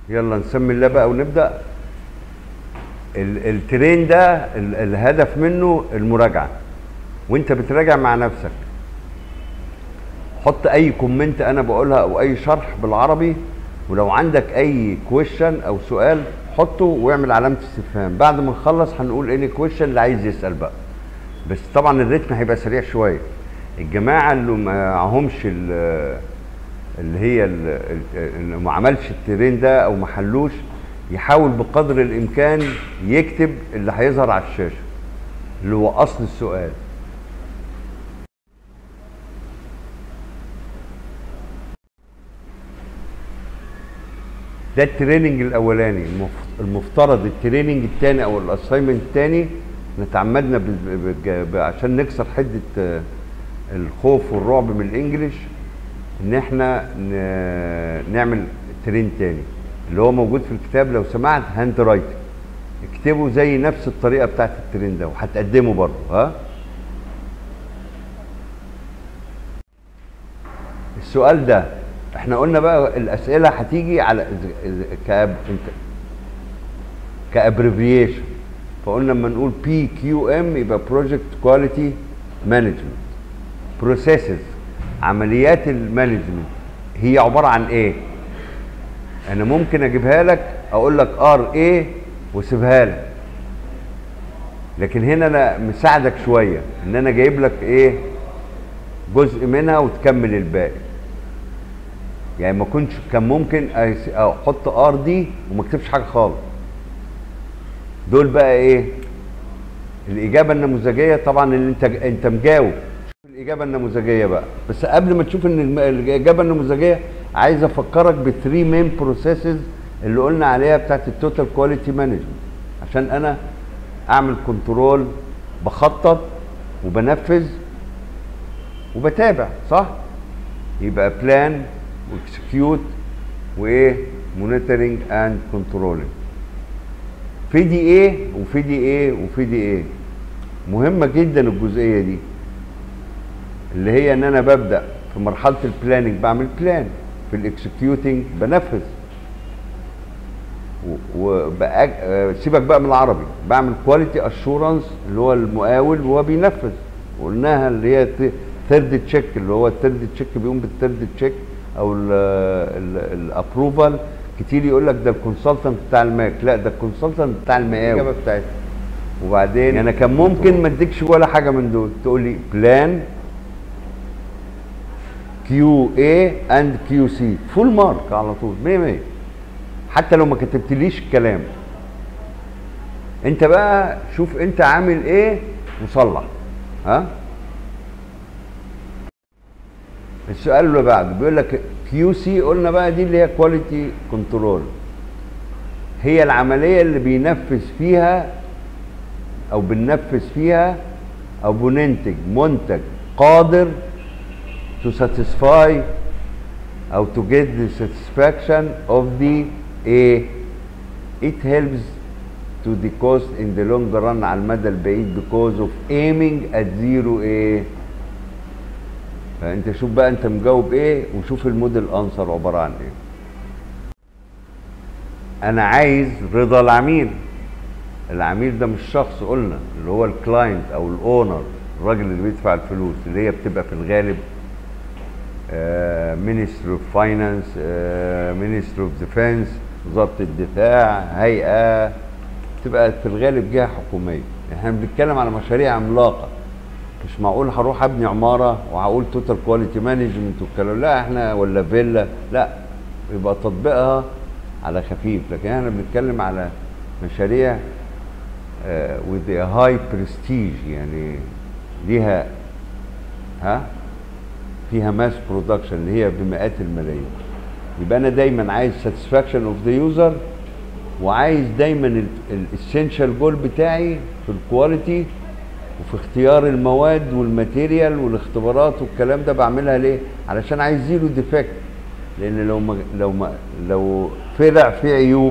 يلا نسمي الله بقى ونبدا ال- الترين ده ال- الهدف منه المراجعه وانت بتراجع مع نفسك حط اي كومنت انا بقولها او اي شرح بالعربي ولو عندك اي كويشن او سؤال حطه واعمل علامه استفهام بعد ما نخلص هنقول ايه الكويشن اللي عايز يسال بقى بس طبعا الريتم هيبقى سريع شويه الجماعه اللي معهمش ال- اللي هي ال- ال- اللي ما عملش الترين ده او ما حلوش يحاول بقدر الامكان يكتب اللي هيظهر على الشاشه اللي هو اصل السؤال ده التريننج الاولاني المف- المفترض التريننج الثاني او الاساينمنت الثاني نتعمدنا بال- بج- ب- عشان نكسر حده آه، الخوف والرعب من الانجليش ان احنا ن- نعمل ترين تاني اللي هو موجود في الكتاب لو سمعت هاند رايتنج اكتبه زي نفس الطريقه بتاعت الترين ده وهتقدمه برضه ها السؤال ده احنا قلنا بقى الاسئله هتيجي على إذا- إذا- كأب انت كابريفيشن فقلنا لما نقول بي كيو ام يبقى بروجكت كواليتي مانجمنت بروسيسز عمليات المانجمنت هي عباره عن ايه انا ممكن اجيبها لك اقول لك ار ايه واسيبها لك لكن هنا انا مساعدك شويه ان انا جايب لك ايه جزء منها وتكمل الباقي يعني ما كنتش كان ممكن أس- احط ار دي وما اكتبش حاجه خالص دول بقى ايه الاجابه النموذجيه طبعا اللي انت انت مجاوب شوف الاجابه النموذجيه بقى بس قبل ما تشوف ان الم- الاجابه النموذجيه عايز افكرك بالثري مين بروسيسز اللي قلنا عليها بتاعت التوتال كواليتي مانجمنت عشان انا اعمل كنترول بخطط وبنفذ وبتابع صح يبقى بلان واكسكيوت وايه مونيتورنج اند كنترولنج في دي ايه وفي دي ايه وفي دي ايه مهمه جدا الجزئيه دي اللي هي ان انا ببدا في مرحله البلاننج بعمل بلان في الاكسكيوتنج بنفذ وبقى سيبك بقى من العربي بعمل كواليتي اشورنس اللي هو المقاول وهو بينفذ قلناها اللي هي ثيرد تشيك اللي هو الثيرد تشيك بيقوم بالثيرد تشيك او الابروفال كتير يقول لك ده الكونسلتنت بتاع الماك لا ده الكونسلتنت بتاع المقاول الاجابه بتاعتها وبعدين انا كان ممكن ما اديكش ولا حاجه من دول تقول لي بلان كيو اي اند كيو سي فول مارك على طول 100 100 حتى لو ما كتبتليش الكلام انت بقى شوف انت عامل ايه وصلح ها السؤال اللي بعده بيقول لك كيو سي قلنا بقى دي اللي هي كواليتي كنترول هي العمليه اللي بينفذ فيها او بننفذ فيها او بننتج منتج قادر to satisfy او to get the satisfaction of the A it helps to the cost in the long run على المدى البعيد because of aiming at zero A فانت شوف بقى انت مجاوب ايه وشوف الموديل انسر عباره عن ايه انا عايز رضا العميل العميل ده مش شخص قلنا اللي هو الكلاينت او الاونر الراجل اللي بيدفع الفلوس اللي هي بتبقى في الغالب مينستري اوف فاينانس مينستري اوف ديفense وزاره الدفاع هيئه تبقى في الغالب جهه حكوميه احنا بنتكلم على مشاريع عملاقه مش معقول هروح ابني عماره وهقول توتال كواليتي مانجمنت والكلام لا احنا ولا فيلا لا يبقى تطبيقها على خفيف لكن احنا بنتكلم على مشاريع uh, with a high prestige يعني ليها ها فيها ماس برودكشن اللي هي بمئات الملايين يبقى انا دايما عايز ساتسفاكشن اوف ذا يوزر وعايز دايما الاسينشال جول بتاعي في الكواليتي وفي اختيار المواد والماتيريال والاختبارات والكلام ده بعملها ليه؟ علشان عايز زيرو ديفكت لان لو ما لو ما لو طلع فيه عيوب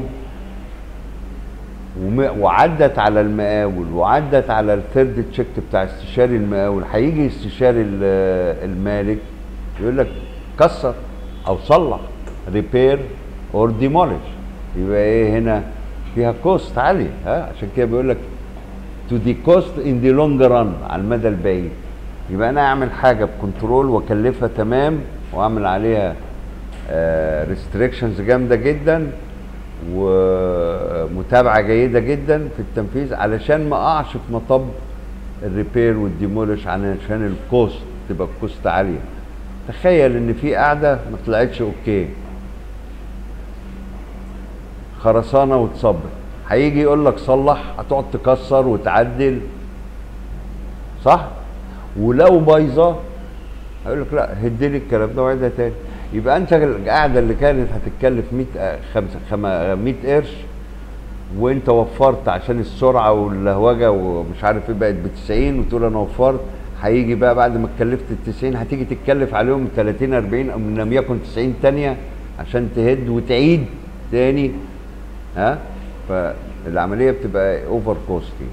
وم- وعدت على المقاول وعدت على الثيرد تشيك بتاع استشاري المقاول هيجي استشاري ال- المالك يقول لك كسر او صلح ريبير اور ديمولش يبقى ايه هنا فيها كوست عاليه ها عشان كده بيقول لك تو دي كوست ان دي لونج ران على المدى البعيد يبقى انا اعمل حاجه بكنترول واكلفها تمام واعمل عليها ريستريكشنز جامده جدا ومتابعه جيده جدا في التنفيذ علشان ما اقعش في مطب الريبير والديمولش علشان الكوست تبقى الكوست عاليه تخيل ان في قاعده ما طلعتش اوكي خرسانه وتصبر هيجي يقول لك صلح هتقعد تكسر وتعدل صح ولو بايظه هيقول لك لا هدي الكلام ده وعيدها تاني يبقى انت القاعده اللي كانت هتتكلف 100 5 100 قرش وانت وفرت عشان السرعه واللهوجه ومش عارف ايه بقت ب 90 وتقول انا وفرت هيجي بقى بعد ما اتكلفت ال 90 هتيجي تتكلف عليهم 30 40 او من لم يكن 90 ثانيه عشان تهد وتعيد تاني ها فالعمليه بتبقى اوفر كوستي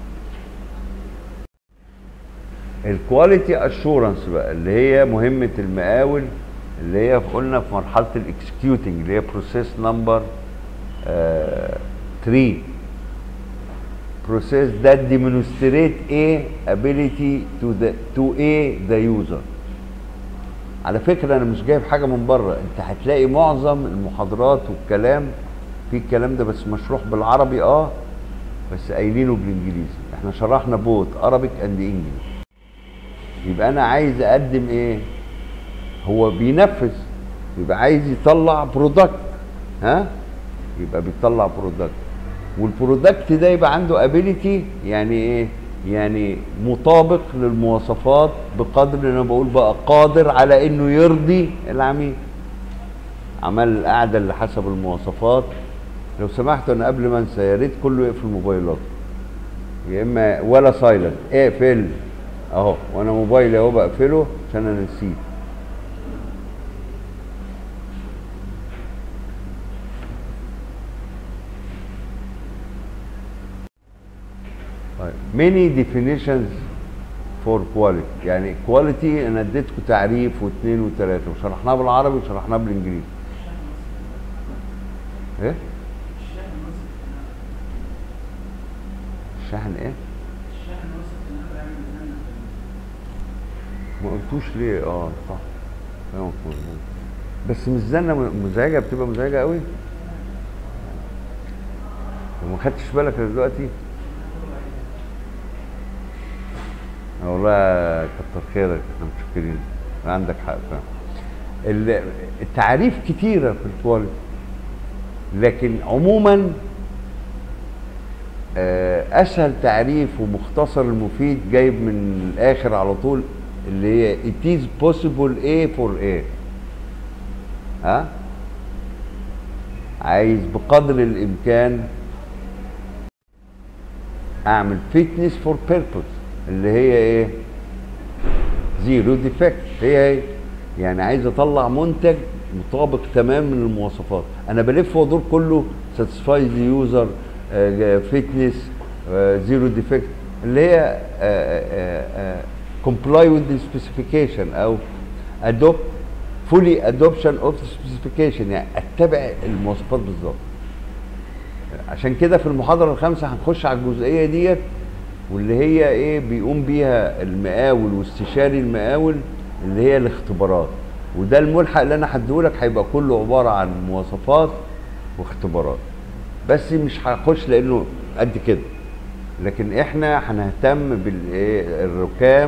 الكواليتي اشورنس بقى اللي هي مهمه المقاول اللي هي قلنا في مرحله الاكسكيوتنج اللي هي بروسيس نمبر 3 process that demonstrate a ability to the to a the user على فكره انا مش جايب حاجه من بره انت هتلاقي معظم المحاضرات والكلام في الكلام ده بس مشروح بالعربي اه بس قايلينه بالانجليزي احنا شرحنا بوت ارابيك اند انجلش يبقى انا عايز اقدم ايه هو بينفذ يبقى عايز يطلع برودكت ها يبقى بيطلع برودكت والبرودكت ده يبقى عنده ابيليتي يعني ايه يعني مطابق للمواصفات بقدر ان انا بقول بقى قادر على انه يرضي العميل عمل القعده اللي حسب المواصفات لو سمحتوا انا قبل ما انسى يا ريت كله يقفل موبايلاته يا اما ولا سايلنت اقفل اهو وانا موبايلي اهو بقفله عشان انا نسيت طيب many definitions for quality يعني quality انا اديتكم تعريف واثنين وثلاثه وشرحناه بالعربي وشرحناه بالانجليزي ايه الشحن ايه ما قلتوش ليه اه صح كلامك مظبوط بس مش زنه مزعجه بتبقى مزعجه قوي وما خدتش بالك دلوقتي والله كتر خيرك احنا متشكرين عندك حق فعلا التعريف كتيره في الكواليتي لكن عموما اسهل تعريف ومختصر المفيد جايب من الاخر على طول اللي هي it is possible A for A ها عايز بقدر الامكان اعمل fitness for purpose اللي هي ايه زيرو ديفكت هي هي يعني عايز اطلع منتج مطابق تمام من المواصفات انا بلف وادور كله ساتسفاي ذا يوزر فيتنس زيرو ديفكت اللي هي comply with the specification او adopt fully adoption of the specification يعني اتبع المواصفات بالظبط عشان كده في المحاضره الخامسه هنخش على الجزئيه ديت واللي هي ايه بيقوم بيها المقاول واستشاري المقاول اللي هي الاختبارات وده الملحق اللي انا هديهولك هيبقى كله عباره عن مواصفات واختبارات بس مش هخش لانه قد كده لكن احنا هنهتم بالركام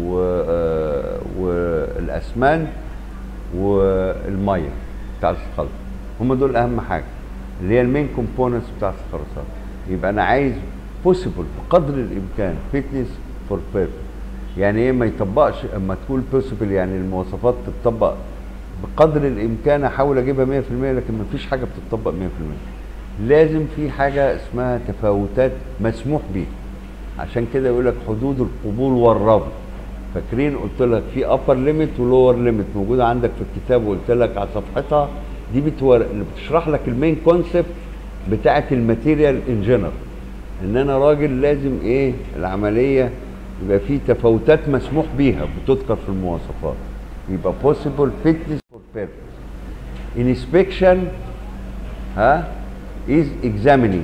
والاسمنت والميه بتاع الخلط هم دول اهم حاجه اللي هي المين كومبوننتس بتاعت الخرسانه يبقى انا عايز بوسيبل بقدر الامكان فيتنس فور بيربس يعني ايه ما يطبقش اما تقول بوسيبل يعني المواصفات تتطبق بقدر الامكان احاول اجيبها 100% لكن ما فيش حاجه بتطبق 100% لازم في حاجه اسمها تفاوتات مسموح بيها عشان كده يقول لك حدود القبول والرفض فاكرين قلت لك في ابر ليميت ولور ليميت موجوده عندك في الكتاب وقلت لك على صفحتها دي بتور... اللي بتشرح لك المين كونسبت بتاعه الماتيريال ان جنرال ان انا راجل لازم ايه العمليه يبقى في تفاوتات مسموح بيها بتذكر في المواصفات يبقى possible fitness for purpose inspection ها is examining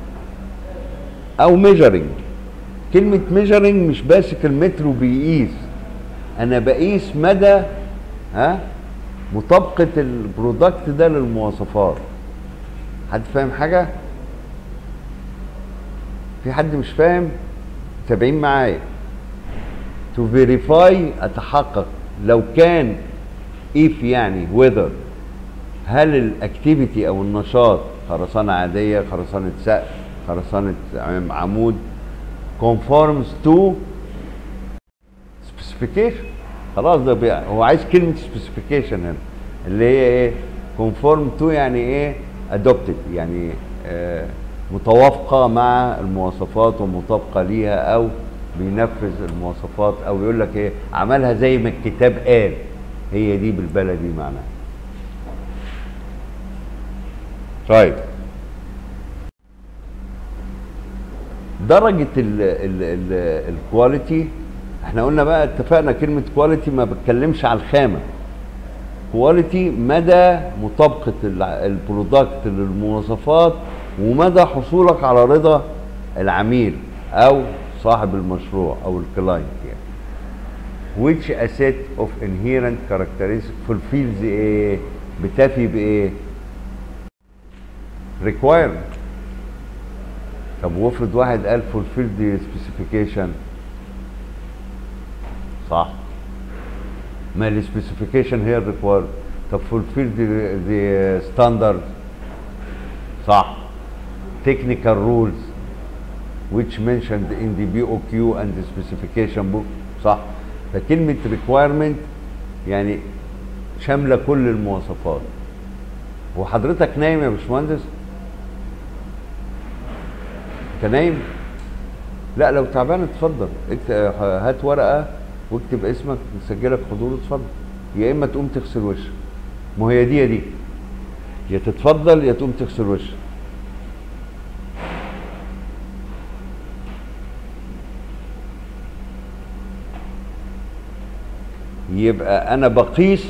او measuring كلمة measuring مش ماسك المتر وبيقيس انا بقيس مدى ها مطابقة البرودكت ده للمواصفات حد فاهم حاجة؟ في حد مش فاهم؟ تابعين معايا تو فيريفاي اتحقق لو كان if يعني whether هل الاكتيفيتي او النشاط خرسانة عادية خرسانة سقف خرسانة عمود conforms to specification خلاص ده بي... هو عايز كلمة specification هنا اللي هي ايه conform to يعني ايه adopted يعني آه متوافقة مع المواصفات ومطابقة ليها او بينفذ المواصفات او يقول لك ايه عملها زي ما الكتاب قال هي دي بالبلدي معناها طيب درجة الكواليتي احنا قلنا بقى اتفقنا كلمة كواليتي ما بتكلمش على الخامة كواليتي مدى مطابقة البرودكت للمواصفات ومدى حصولك على رضا العميل او صاحب المشروع او الكلاينت يعني which a set of inherent characteristics fulfills ايه بتفي بايه requirement طب وافرض واحد قال fulfill the specification صح ما السبيسيفيكيشن هي الريكوايرد طب fulfill the, the standard صح technical rules which mentioned in the BOQ and the specification book صح فكلمة requirement يعني شاملة كل المواصفات وحضرتك نايم يا باشمهندس انت نايم لا لو تعبان اتفضل هات ورقة واكتب اسمك نسجلك حضور اتفضل يا اما تقوم تغسل وشك ما هي دي يا دي يا تتفضل يا تقوم تغسل وشك يبقى انا بقيس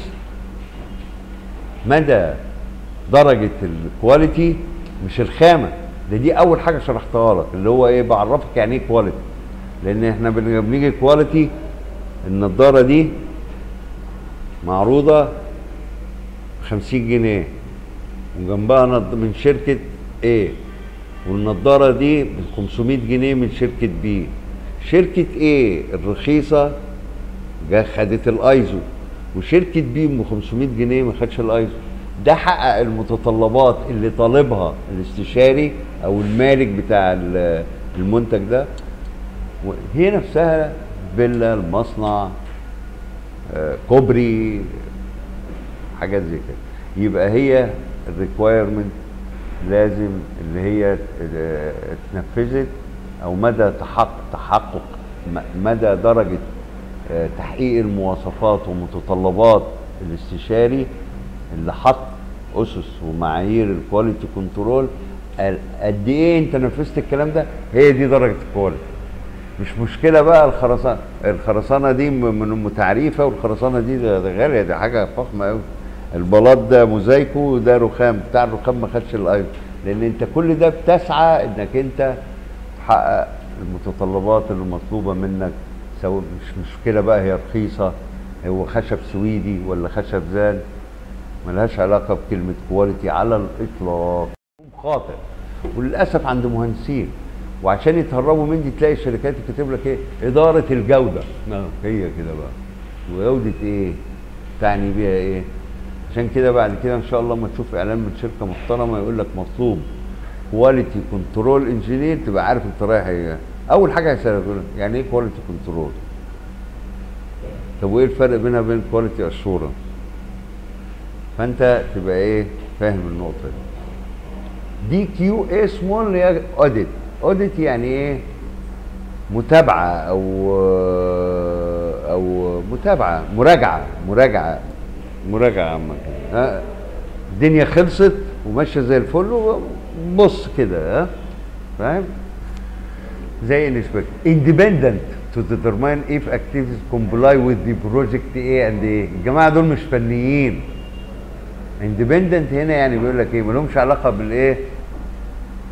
مدى درجة الكواليتي مش الخامة ده دي اول حاجة شرحتها لك اللي هو ايه بعرفك يعني ايه كواليتي لان احنا بنيجي كواليتي النضارة دي معروضة خمسين جنيه وجنبها من شركة ايه والنضارة دي ب 500 جنيه من شركة بي شركة ايه الرخيصة جا خدت الايزو وشركه بيم ب 500 جنيه ما خدش الايزو ده حقق المتطلبات اللي طالبها الاستشاري او المالك بتاع المنتج ده هي نفسها فيلا المصنع آه، كوبري حاجات زي كده يبقى هي الريكوايرمنت لازم اللي هي اتنفذت او مدى تحقق تحقق مدى درجه تحقيق المواصفات ومتطلبات الاستشاري اللي حط اسس ومعايير الكواليتي كنترول قد ايه انت نفذت الكلام ده هي دي درجه الكواليتي مش مشكله بقى الخرسانه الخرسانه دي من متعريفه والخرسانه دي ده غاليه دي حاجه فخمه قوي البلاط ده موزايكو وده رخام بتاع الرخام ما خدش الايض لان انت كل ده بتسعى انك انت تحقق المتطلبات اللي مطلوبه منك سواء مش مشكله بقى هي رخيصه هو خشب سويدي ولا خشب زان ملهاش علاقه بكلمه كواليتي على الاطلاق خاطئ وللاسف عند مهندسين وعشان يتهربوا من دي تلاقي الشركات كاتب لك ايه اداره الجوده نعم هي كده بقى وجوده ايه تعني بيها ايه عشان كده بعد كده ان شاء الله ما تشوف اعلان من شركه محترمه يقول لك مطلوب كواليتي كنترول انجينير تبقى عارف انت رايح ايه اول حاجه هيسالك يعني ايه كواليتي كنترول طب وايه الفرق بينها وبين كواليتي اشورنس فانت تبقى ايه فاهم النقطه دي دي كيو اي سمول اللي هي اوديت اوديت يعني ايه متابعه او او متابعه مراجعه مراجعه مراجعه عامه ها الدنيا خلصت وماشيه زي الفل وبص كده ها فاهم زي انسبكت independent to determine if activities comply with the project A and A الجماعه دول مش فنيين independent هنا يعني بيقول لك ايه مالهمش علاقه بالايه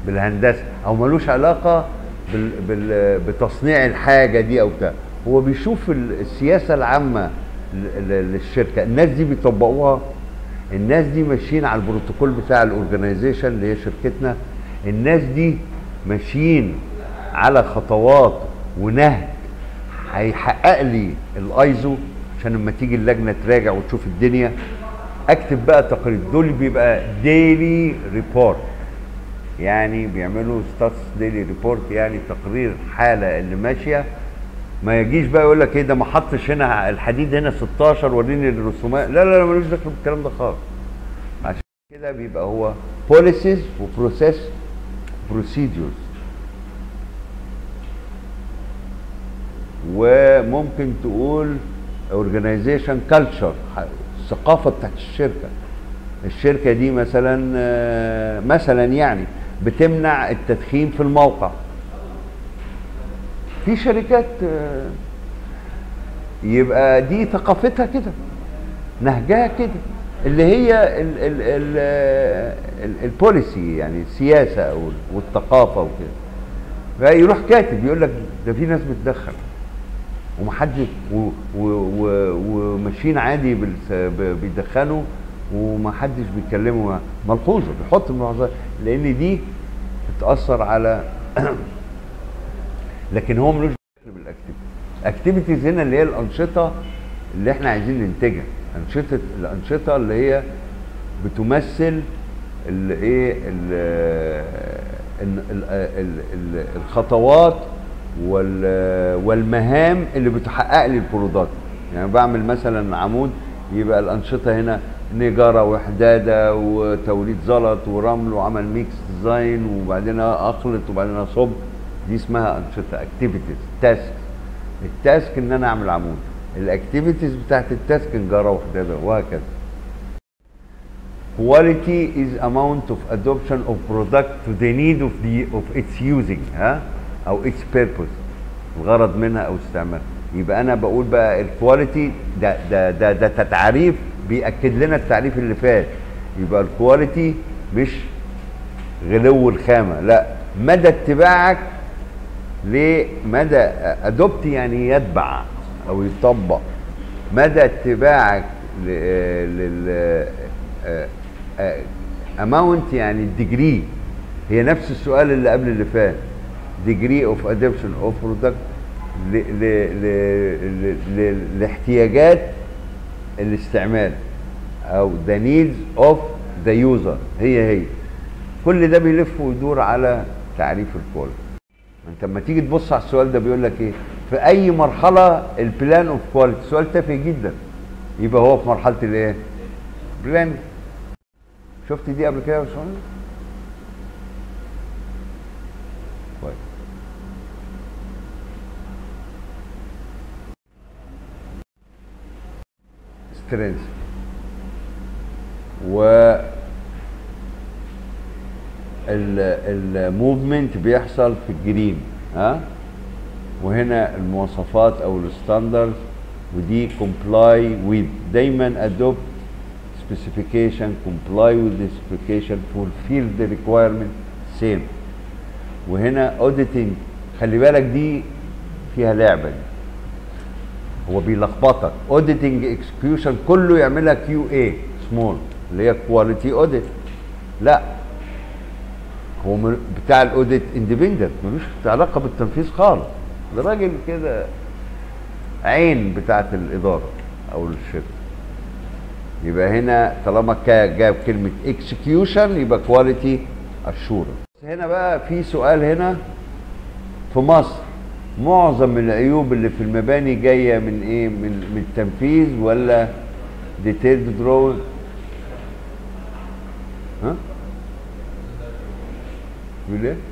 بالهندسه او ملوش علاقه بال بال بتصنيع الحاجه دي او بتاع هو بيشوف ال- السياسه العامه ل- ل- للشركه الناس دي بيطبقوها الناس دي ماشيين على البروتوكول بتاع الاورجنايزيشن اللي هي شركتنا الناس دي ماشيين على خطوات ونهج هيحقق لي الايزو عشان لما تيجي اللجنه تراجع وتشوف الدنيا اكتب بقى تقرير دول بيبقى ديلي ريبورت يعني بيعملوا ستاتس ديلي ريبورت يعني تقرير حاله اللي ماشيه ما يجيش بقى يقول لك ايه ده ما حطش هنا الحديد هنا 16 وريني الرسومات لا لا لا ملوش دخل بالكلام ده خالص عشان كده بيبقى هو بوليسيز وبروسيس بروسيدورز وممكن تقول اورجانيزيشن كلتشر الثقافه بتاعت الشركه الشركه دي مثلا آه، مثلا يعني بتمنع التدخين في الموقع في شركات آه، يبقى دي ثقافتها كده نهجها كده اللي هي ال- ال- ال- ال- البوليسي يعني السياسه او والثقافه وكده فيروح كاتب يقول لك ده في ناس بتدخن ومحدش و- و- و- وماشيين عادي بالس- ب- بيدخنوا ومحدش بيتكلموا ملحوظه بيحط الملاحظات لان دي بتاثر على لكن هو ملوش دخل بالاكتيفيتي الاكتيفيتيز هنا اللي هي الانشطه اللي احنا عايزين ننتجها انشطه الانشطه اللي هي بتمثل الايه الخطوات وال- والمهام اللي بتحقق لي البرودكت يعني بعمل مثلا عمود يبقى الانشطه هنا نجاره وحداده وتوريد زلط ورمل وعمل ميكس ديزاين وبعدين اخلط وبعدين اصب دي اسمها انشطه اكتيفيتيز تاسك التاسك ان انا اعمل عمود الاكتيفيتيز بتاعت التاسك نجاره وحداده وهكذا quality is amount of adoption of product to the need of the of its using ها او its purpose الغرض منها او استعمالها يبقى انا بقول بقى الكواليتي ده ده ده ده تعريف بياكد لنا التعريف اللي فات يبقى الكواليتي مش غلو الخامه لا مدى اتباعك لمدى ادوبت يعني يتبع او يطبق مدى اتباعك لل اماونت يعني الديجري هي نفس السؤال اللي قبل اللي فات degree of adoption of product ل ل ل ل ل لاحتياجات الاستعمال او the needs of the user هي هي كل ده بيلف ويدور على تعريف الكواليتي انت لما تيجي تبص على السؤال ده بيقول لك ايه في اي مرحله البلان اوف كواليتي سؤال تافه جدا يبقى هو في مرحله الايه بلان شفت دي قبل كده يا باشمهندس كويس سترينث و الموفمنت بيحصل في الجرين ها وهنا المواصفات او الستاندرد ودي comply with دايما adopt specification comply with the specification fulfill the requirement same وهنا auditing خلي بالك دي فيها لعبه دي هو بيلخبطك auditing execution كله يعملها كيو اي سمول اللي هي كواليتي اوديت لا هو مل- بتاع الاوديت اندبندنت ملوش علاقه بالتنفيذ خالص ده راجل كده عين بتاعت الاداره او الشركه يبقى هنا طالما كا- جاب كلمه اكسكيوشن يبقى كواليتي اشورنس هنا بقى في سؤال هنا في مصر معظم العيوب اللي في المباني جايه من ايه من من التنفيذ ولا ديتيلد درو ها يقول ايه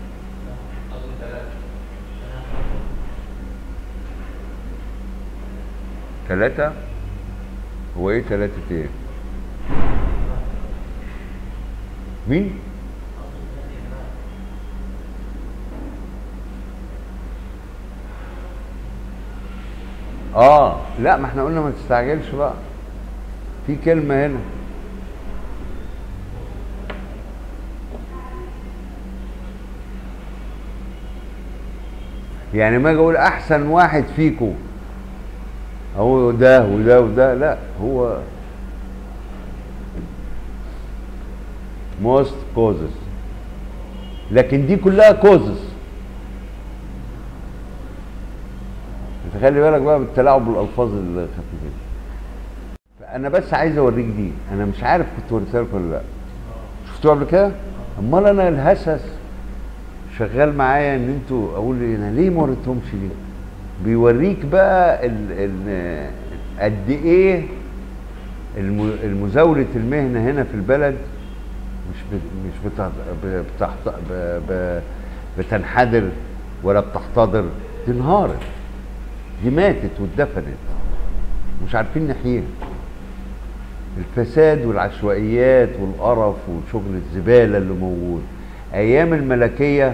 ثلاثة هو ايه ثلاثة ايه مين اه لا ما احنا قلنا ما تستعجلش بقى في كلمة هنا يعني ما اجي اقول احسن واحد فيكم هو ده وده وده لا هو most causes لكن دي كلها causes انت خلي بالك بقى بالتلاعب بالالفاظ الخفيفه دي انا بس عايز اوريك دي انا مش عارف كنت وريتها لك ولا لا شفتوها قبل كده امال انا الهسس شغال معايا ان انتوا اقول انا ليه ما وريتهمش ليه بيوريك بقى ال ال قد ايه الم- المزاوله المهنه هنا في البلد مش بت مش بتح بتحت ب ب بتنحدر ولا بتحتضر دي انهارت دي ماتت واتدفنت مش عارفين نحييها الفساد والعشوائيات والقرف وشغل الزباله اللي موجود ايام الملكيه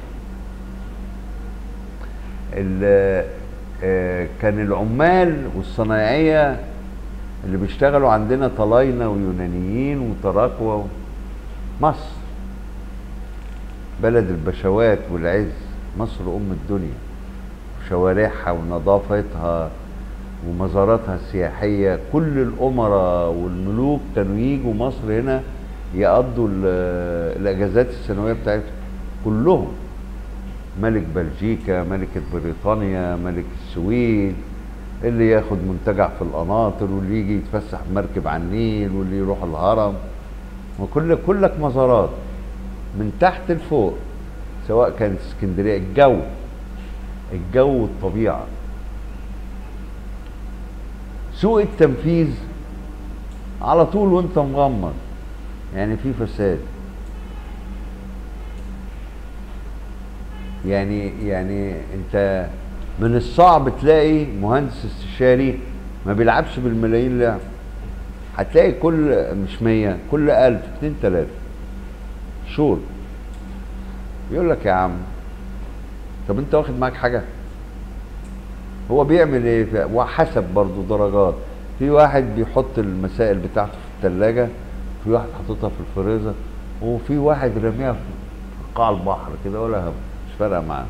ال- آه، كان العمال والصنايعيه اللي بيشتغلوا عندنا طلاينه ويونانيين وتراكوة و- مصر بلد البشوات والعز مصر ام الدنيا شوارعها ونظافتها ومزاراتها السياحية كل الأمراء والملوك كانوا يجوا مصر هنا يقضوا ال- الأجازات السنوية بتاعتهم كلهم ملك بلجيكا ملكة بريطانيا ملك السويد اللي ياخد منتجع في القناطر واللي يجي يتفسح بمركب على النيل واللي يروح الهرم وكل كلك مزارات من تحت لفوق سواء كانت اسكندريه الجو الجو والطبيعه سوء التنفيذ على طول وانت مغمض يعني في فساد يعني يعني انت من الصعب تلاقي مهندس استشاري ما بيلعبش بالملايين لعب هتلاقي كل مش مية كل ألف اتنين تلاتة شور يقول لك يا عم طب انت واخد معاك حاجة هو بيعمل ايه ف- وحسب برضو درجات في واحد بيحط المسائل بتاعته في الثلاجة في واحد حاططها في الفريزر وفي واحد راميها في قاع البحر كده ولا هم مش فارقة معاه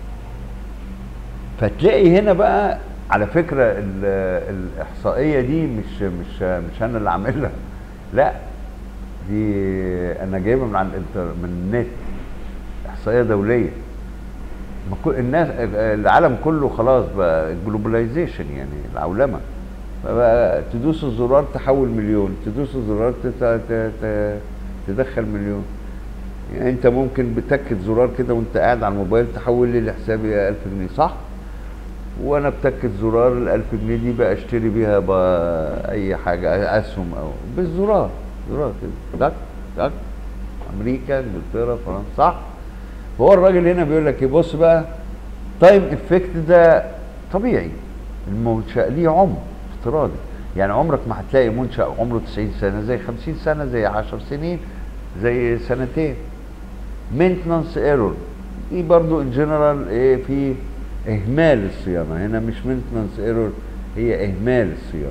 فتلاقي هنا بقى على فكرة ال- الإحصائية دي مش مش مش أنا اللي عاملها لا دي أنا جايبها من على الإنتر من النت إحصائية دولية ما كل الناس العالم كله خلاص بقى جلوبلايزيشن يعني العولمه فبقى تدوس الزرار تحول مليون تدوس الزرار تت- ت- ت- تدخل مليون يعني انت ممكن بتكت زرار كده وانت قاعد على الموبايل تحول لي لحسابي 1000 جنيه صح وانا بتكت زرار ال 1000 جنيه دي بقى اشتري بيها بقى اي حاجه اسهم او بالزرار زرار كده دك دك امريكا انجلترا فرنسا صح فهو الراجل هنا بيقول لك ايه بص بقى تايم افكت ده طبيعي المنشأ ليه عمر افتراضي يعني عمرك ما هتلاقي منشأ عمره 90 سنة زي 50 سنة زي 10 سنين زي سنتين مينتنانس ايرور دي برضو ان جنرال ايه في اهمال الصيانة هنا مش مينتنانس ايرور هي اهمال الصيانة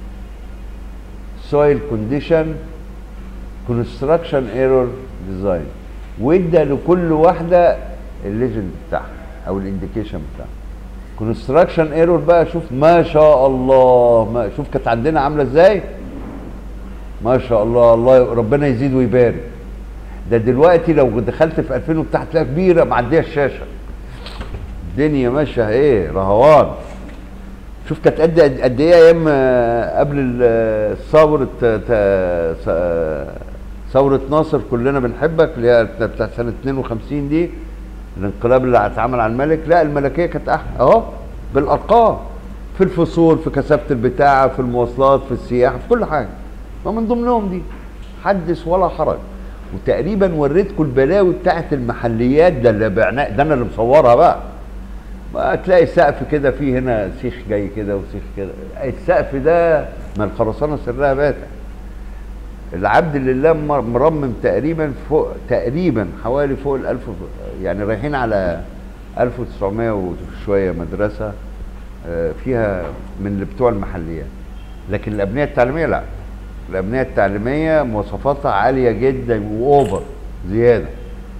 سويل كونديشن كونستراكشن ايرور ديزاين وادى لكل واحده الليجند بتاعها او الانديكيشن بتاعها كونستراكشن ايرور بقى شوف ما شاء الله ما شوف كانت عندنا عامله ازاي ما شاء الله الله ربنا يزيد ويبارك ده دلوقتي لو دخلت في 2000 وبتاع هتلاقيها كبيره معديه الشاشه الدنيا ماشيه ايه رهوان شوف كانت قد قد ايه ايام آه، قبل ال- ثوره آه، تا- س- ثوره ناصر كلنا بنحبك اللي هي بتاع- بتاع سنه 52 دي الانقلاب اللي اتعمل على الملك لا الملكيه كانت احلى اهو بالارقام في الفصول في كثافه البتاعه في المواصلات في السياحه في كل حاجه ومن ضمنهم دي حدث ولا حرج وتقريبا وريتكم البلاوي بتاعت المحليات ده اللي بعناه ده انا اللي مصورها بقى ما تلاقي سقف كده فيه هنا سيخ جاي كده وسيخ كده السقف ده ما الخرسانه سرها باتع العبد لله مر- مرمم تقريبا فوق تقريبا حوالي فوق الألف يعني رايحين على 1900 وشويه مدرسه آه، فيها من اللي بتوع المحليات لكن الابنيه التعليميه لا الابنيه التعليميه مواصفاتها عاليه جدا واوفر زياده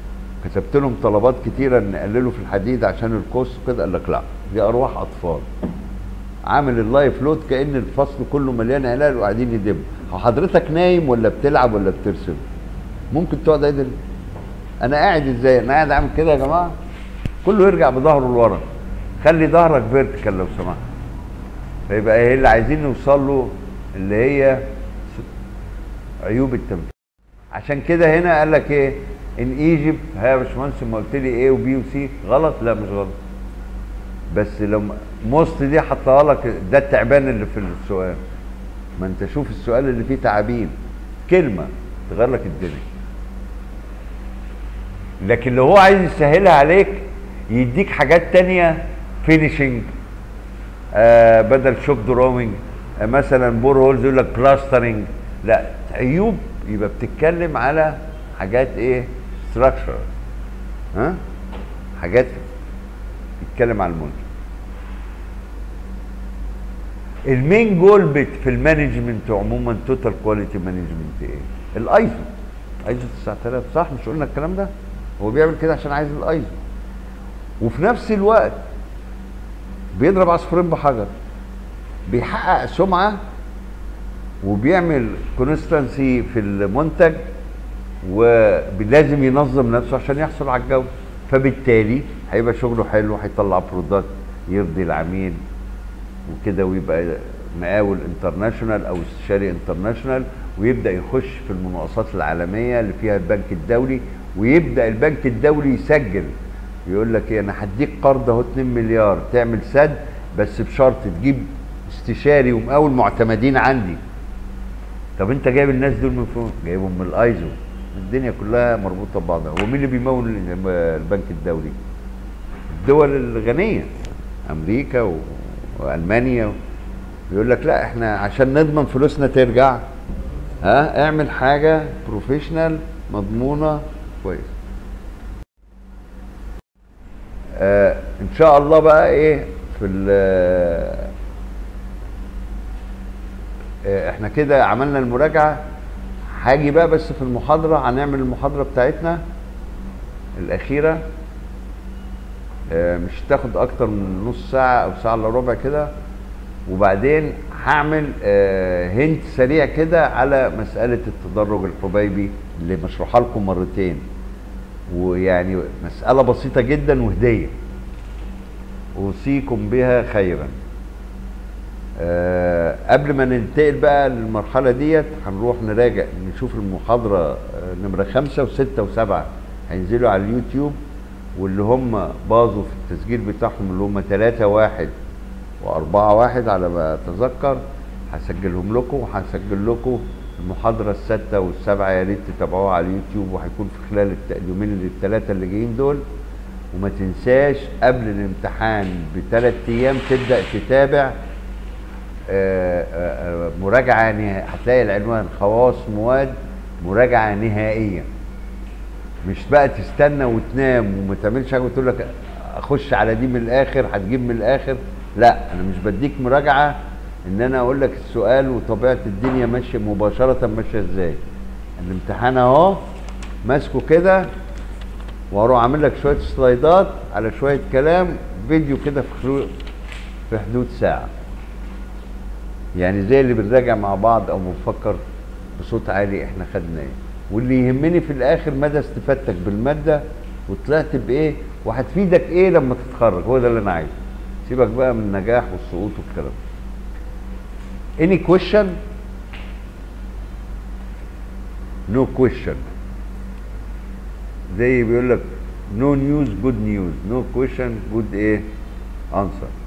كتبت لهم طلبات كتيره ان يقللوا في الحديد عشان الكوست كده قال لك لا دي ارواح اطفال عامل اللايف لود كان الفصل كله مليان عيال وقاعدين يدبوا هو حضرتك نايم ولا بتلعب ولا بترسم ممكن تقعد عدل انا قاعد ازاي انا قاعد عامل كده يا جماعه كله يرجع بظهره لورا خلي ظهرك فيرتيكال لو سمحت فيبقى ايه اللي عايزين نوصل له اللي هي عيوب التمثيل عشان كده هنا قال لك ايه ان ايجيبت ها يا باشمهندس ما قلت لي ايه وبي وسي غلط لا مش غلط بس لما موست دي حطها لك ده التعبان اللي في السؤال ما انت شوف السؤال اللي فيه تعابين كلمه تغير لك الدنيا لكن لو هو عايز يسهلها عليك يديك حاجات تانية فينيشنج آه بدل شوب دروينج آه مثلا بور هولز يقول لك بلاسترنج لا عيوب يبقى بتتكلم على حاجات ايه ستراكشر ها حاجات بتتكلم على المنتج المين جول بت في المانجمنت عموما توتال كواليتي مانجمنت ايه الايزو ايزو 9000 صح مش قلنا الكلام ده هو بيعمل كده عشان عايز الايزو وفي نفس الوقت بيضرب عصفورين بحجر بيحقق سمعه وبيعمل كونستانسي في المنتج ولازم ينظم نفسه عشان يحصل على الجوده فبالتالي هيبقى شغله حلو هيطلع برودكت يرضي العميل وكده ويبقى مقاول انترناشونال او استشاري انترناشونال ويبدا يخش في المناقصات العالميه اللي فيها البنك الدولي ويبدا البنك الدولي يسجل يقول لك ايه انا هديك قرض اهو 2 مليار تعمل سد بس بشرط تجيب استشاري ومقاول معتمدين عندي طب انت جايب الناس دول من فين؟ جايبهم من الايزو الدنيا كلها مربوطه ببعضها هو مين اللي بيمول البنك الدولي؟ الدول الغنيه امريكا و... والمانيا يقول لك لا احنا عشان نضمن فلوسنا ترجع ها اعمل حاجه بروفيشنال مضمونه كويس آه ان شاء الله بقى ايه في ال احنا كده عملنا المراجعه هاجي بقى بس في المحاضره هنعمل المحاضره بتاعتنا الاخيره اه مش تاخد اكتر من نص ساعه او ساعه الا ربع كده وبعدين هعمل اه هنت سريع كده على مساله التدرج الحبيبي اللي مشروحه لكم مرتين ويعني مساله بسيطه جدا وهديه اوصيكم بها خيرا أه قبل ما ننتقل بقى للمرحله ديت هنروح نراجع نشوف المحاضره أه نمره خمسة وستة وسبعة هينزلوا على اليوتيوب واللي هم باظوا في التسجيل بتاعهم اللي هم ثلاثة واحد وأربعة واحد على ما أتذكر هسجلهم لكم وهسجل لكم المحاضرة الستة والسبعة يا ريت تتابعوها على اليوتيوب وهيكون في خلال اليومين الثلاثة اللي جايين دول وما تنساش قبل الامتحان بثلاث أيام تبدأ تتابع آآ آآ مراجعة نهائية هتلاقي العنوان خواص مواد مراجعة نهائية مش بقى تستنى وتنام وما تعملش حاجة وتقول لك اخش على دي من الاخر هتجيب من الاخر لا انا مش بديك مراجعة ان انا اقول لك السؤال وطبيعة الدنيا ماشية مباشرة ماشية ازاي الامتحان اهو ماسكه كده واروح عامل لك شوية سلايدات على شوية كلام فيديو كده في في حدود ساعة يعني زي اللي بنراجع مع بعض او بنفكر بصوت عالي احنا خدنا ايه واللي يهمني في الاخر مدى استفادتك بالماده وطلعت بايه وهتفيدك ايه لما تتخرج هو ده اللي انا عايزه سيبك بقى من النجاح والسقوط والكلام any question no question زي بيقول لك no news good news no question good ايه answer